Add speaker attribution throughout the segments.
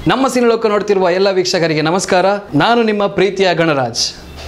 Speaker 1: ನಮ್ಮ ಸಿನಿಲೋಕ ನೋಡ್ತಿರುವ ಎಲ್ಲ ವೀಕ್ಷಕರಿಗೆ ನಮಸ್ಕಾರ ನಾನು ನಿಮ್ಮ ಪ್ರೀತಿಯ ಗಣರಾಜ್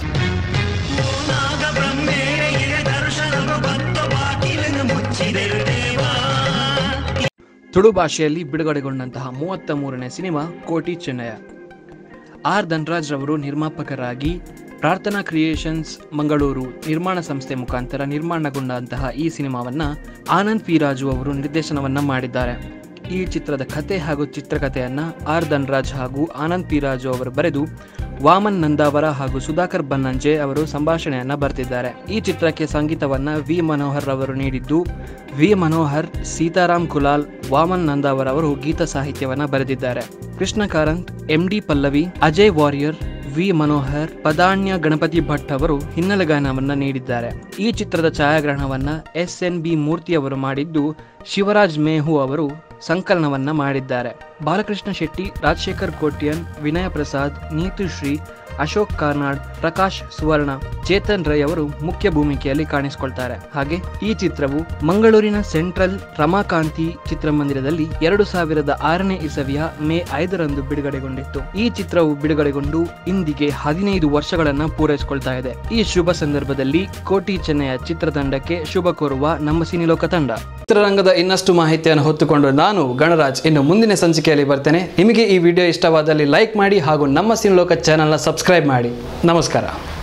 Speaker 1: ತುಳು ಭಾಷೆಯಲ್ಲಿ ಬಿಡುಗಡೆಗೊಂಡಂತಹ ಮೂವತ್ತ ಮೂರನೇ ಸಿನಿಮಾ ಕೋಟಿ ಚೆನ್ನಯ ಆರ್ ಧನ್ರಾಜ್ ರವರು ನಿರ್ಮಾಪಕರಾಗಿ ಪ್ರಾರ್ಥನಾ ಕ್ರಿಯೇಷನ್ಸ್ ಮಂಗಳೂರು ನಿರ್ಮಾಣ ಸಂಸ್ಥೆ ಮುಖಾಂತರ ನಿರ್ಮಾಣಗೊಂಡಂತಹ ಈ ಸಿನಿಮಾವನ್ನ ಆನಂದ್ ಪಿ ರಾಜು ಅವರು ನಿರ್ದೇಶನವನ್ನ ಮಾಡಿದ್ದಾರೆ ಈ ಚಿತ್ರದ ಕತೆ ಹಾಗೂ ಚಿತ್ರಕಥೆಯನ್ನ ಆರ್ ಧನ್ರಾಜ್ ಹಾಗೂ ಆನಂದ್ ಪಿ ರಾಜು ಅವರು ಬರೆದು ವಾಮನ್ ನಂದಾವರ ಹಾಗೂ ಸುಧಾಕರ್ ಬನ್ನಂಜೆ ಅವರು ಸಂಭಾಷಣೆಯನ್ನ ಬರೆದಿದ್ದಾರೆ ಈ ಚಿತ್ರಕ್ಕೆ ಸಂಗೀತವನ್ನ ವಿ ಮನೋಹರ್ ಅವರು ನೀಡಿದ್ದು ವಿ ಮನೋಹರ್ ಸೀತಾರಾಮ್ ಕುಲಾಲ್ ವಾಮನ್ ನಂದಾವರ್ ಅವರು ಗೀತ ಸಾಹಿತ್ಯವನ್ನ ಬರೆದಿದ್ದಾರೆ Krishna Karanth M D Pallavi Ajay Warrier V Manohar Padanya Ganapati Bhat ಅವರು ಹಿನ್ನೆಲೆ ಗಾಯನವನ್ನ ನೀಡಿದ್ದಾರೆ ಈ ಚಿತ್ರದ ಛಾಯಾಗ್ರಹಣವನ್ನ ಎಸ್ ಎನ್ ಬಿ ಮೂರ್ತಿ ಅವರು ಮಾಡಿದ್ದು ಶಿವರಾಜ್ ಮೇಹು ಅವರು ಸಂಕಲನವನ್ನ ಮಾಡಿದ್ದಾರೆ ಬಾಲಕೃಷ್ಣ ಶೆಟ್ಟಿ ರಾಜಶೇಖರ್ ಕೋಟ್ಯನ್ ವಿನಯ ಪ್ರಸಾದ್ ನೀತುಶ್ರೀ ಅಶೋಕ್ ಕಾರ್ನಾಡ್ ಪ್ರಕಾಶ್ ಸುವರ್ಣ ಚೇತನ್ ರೈ ಅವರು ಮುಖ್ಯ ಭೂಮಿಕೆಯಲ್ಲಿ ಕಾಣಿಸಿಕೊಳ್ತಾರೆ ಹಾಗೆ ಈ ಚಿತ್ರವು ಮಂಗಳೂರಿನ ಸೆಂಟ್ರಲ್ ರಮಾಕಾಂತಿ ಚಿತ್ರಮಂದಿರದಲ್ಲಿ ಎರಡು ಸಾವಿರದ ಆರನೇ ಇಸವಿಯ ಮೇ ಐದರಂದು ಬಿಡುಗಡೆಗೊಂಡಿತ್ತು ಈ ಚಿತ್ರವು ಬಿಡುಗಡೆಗೊಂಡು ಇಂದಿಗೆ ಹದಿನೈದು ವರ್ಷಗಳನ್ನ ಪೂರೈಸಿಕೊಳ್ತಾ ಇದೆ ಈ ಶುಭ ಸಂದರ್ಭದಲ್ಲಿ ಕೋಟಿ ಚೆನ್ನಯ ಚಿತ್ರತಂಡಕ್ಕೆ ಶುಭ ಕೋರುವ ನಮ್ಮ ಸಿನಿಲೋಕ ತಂಡ ಚಿತ್ರರಂಗದ ಇನ್ನಷ್ಟು ಮಾಹಿತಿಯನ್ನು ಹೊತ್ತುಕೊಂಡು ನಾನು ಗಣರಾಜ್ ಇನ್ನು ಮುಂದಿನ ಸಂಚಿಕೆಯಲ್ಲಿ ಬರ್ತೇನೆ ನಿಮಗೆ ಈ ವಿಡಿಯೋ ಇಷ್ಟವಾದಲ್ಲಿ ಲೈಕ್ ಮಾಡಿ ಹಾಗೂ ನಮ್ಮ ಸಿನಿಲೋಕ ಚಾನೆಲ್ನ ಸಬ್ಸ್ಕ್ರೈಬ್ ಮಾಡಿ ನಮಸ್ಕಾರ